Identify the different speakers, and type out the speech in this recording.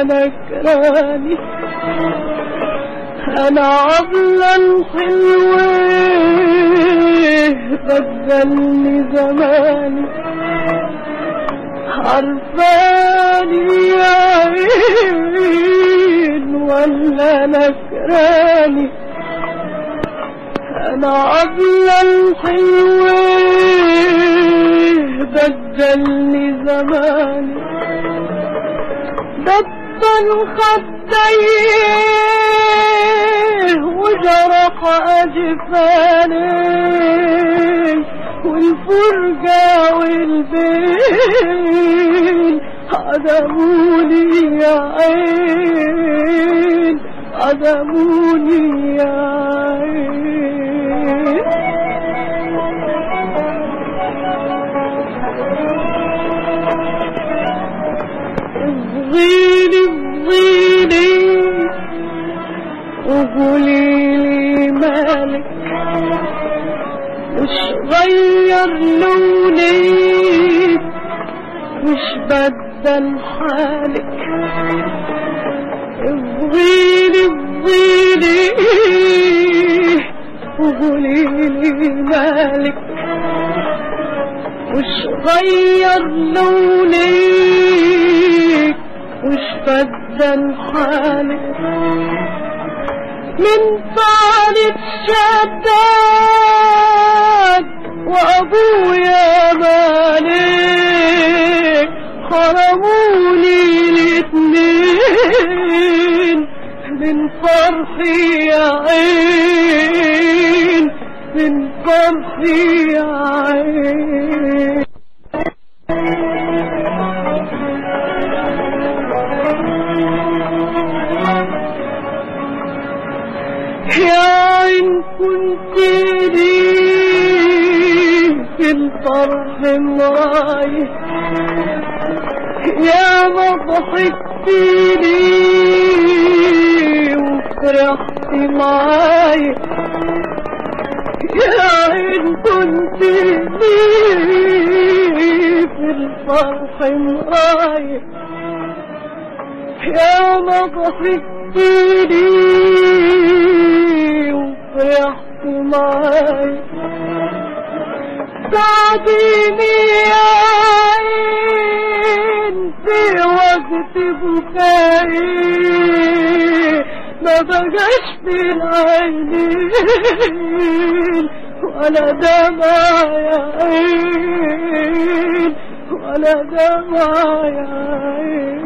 Speaker 1: نكراني انا عبلا حلوة بدلني زماني عرفاني يا عين ولا نكراني انا عبلا حلوة بدلني زماني بطل خديه وجرح اجفاني والفرقة والبين عدموني يا عين عدموني يا عين الظيل الظيلي وقولي لي مالك مش غير لوني مش بدل حالك الظيل الظيلي وقولي لي مالك مش غير لوني مش بدل حالك من طالب شداد وابويا مالك حرموني الاتنين من فرحي يا عين من فرحي يا عين يا عين كنت لي في الفرح مراي يا ما ضحكت لي وفرحت معاي يا عين كنت لي في الفرح مراي يا ما ضحكت لي وفرحت معاي ساعديني يا عين في وقت بكائي ما بقاش في العينين ولا دمع يا عين ولا دمع يا عين